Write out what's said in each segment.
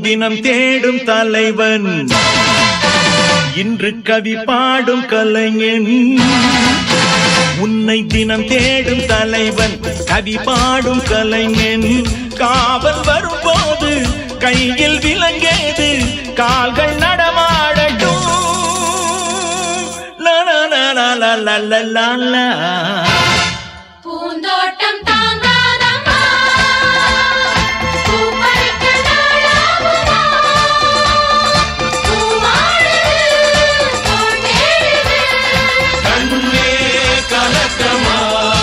தினம் தேடும் தலைவன் இன்று கவி பாடும் கலைஞன் உன்னை தினம் தேடும் தலைவன் கவி பாடும் கலைஞன் காவல் வரும்போது கையில் விலங்கேது கால்கள் நடமாடட்டும் லா, லா, லா, லா, லா, லா, லா, லா, லா. பூந்தோட்டம் தாங்காதம்மா பூ பறிக்க நாளாகுமா பூவாடுது தோள் தேடுது கண்ணே கலக்கமா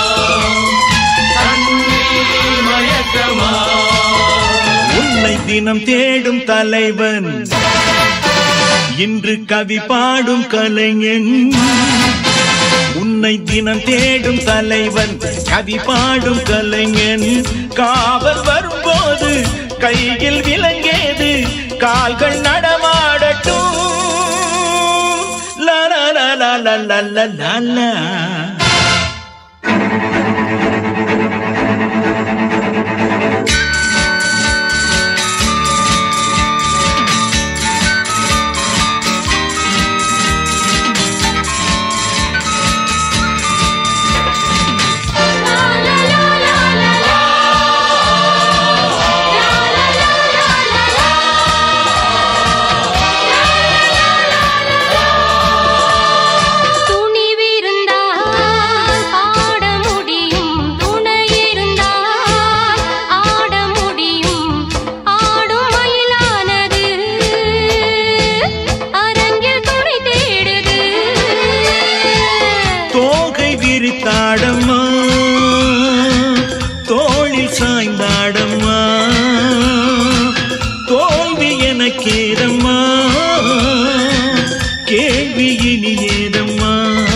கண்ணீர் மயக்கமா உன்னை தினம் தேடும் தலைவன் இன்று கவி பாடும் கலைஞன் உன்னை தினம் தேடும் தலைவன் கவி பாடும் கலைஞன் காவல் வரும்போது கையில் விலங்கேது கால்கள் நடமாடட்டும் லா லா லா லா லா லா லா லா லா லா லா லா லா லா லா லா லா லா லா துணிவிருந்தால் பாட முடியும் துணை இருந்தால் ஆட முடியும் ஆடும் மயிலானது அரங்கில் துணை தேடுது தோகை விரித்தாடம்மா தோளில் சாய்ந்தாடம்மா தோல்வி எனக்கேதம்மா கேள்வி இனி ஏதம்மா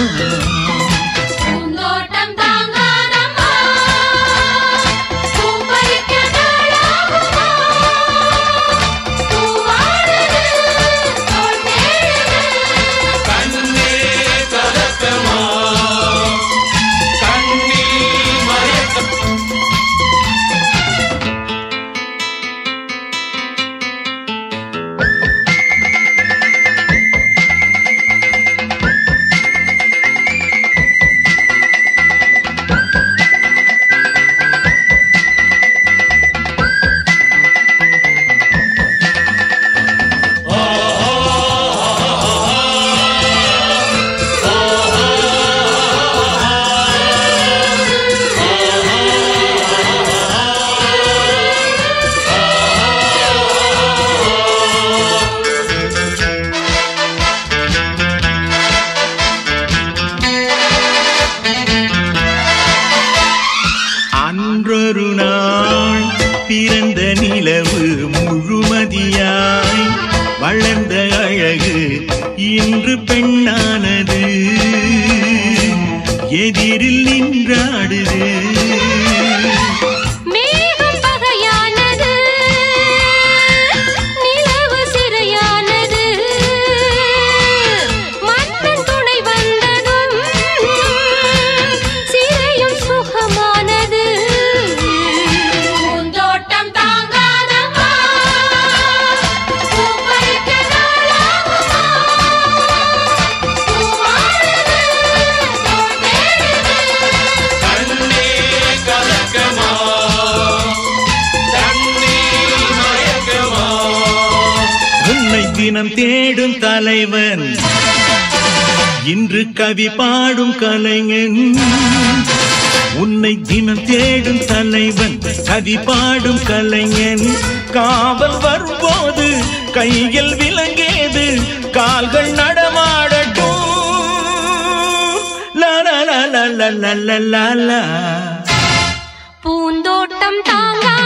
பூந்தோட்டம் தாங்காதம்மா பூ பறிக்க நாளாகுமா பூவாடுது தோள் தேடுது கண்ணே கலக்கமா கண்ணீர் மயக்கம் அன்றொரு நாள் பிறந்த நிலவு முழுமதியாய் வளர்ந்த அழகு இன்று பெண்ணானது எதிரில் நின்றாடுது மேகம் பகையானது நிலவு சிறையானது மன்னன் துணை வந்ததும் சிறையும் சுகமானது பூந்தோட்டம் தாங்காதம்மா பூ பறிக்க நாளாகுமா பூவாடுது தோள் தேடுது கண்ணே கலக்கமா கண்ணீர் மயக்கமா உன்னை தினம் தேடும் தலைவன் இன்று கவி பாடும் கலைஞன் உன்னை தினம் தேடும் தலைவன் கவி பாடும் கலைஞன் காவல் வரும்போது கையில் விலங்கேது கால்கள் நடமாடட்டும் லா லா லா லா லா லா லா லா பூந்தோட்டம் தாங்கா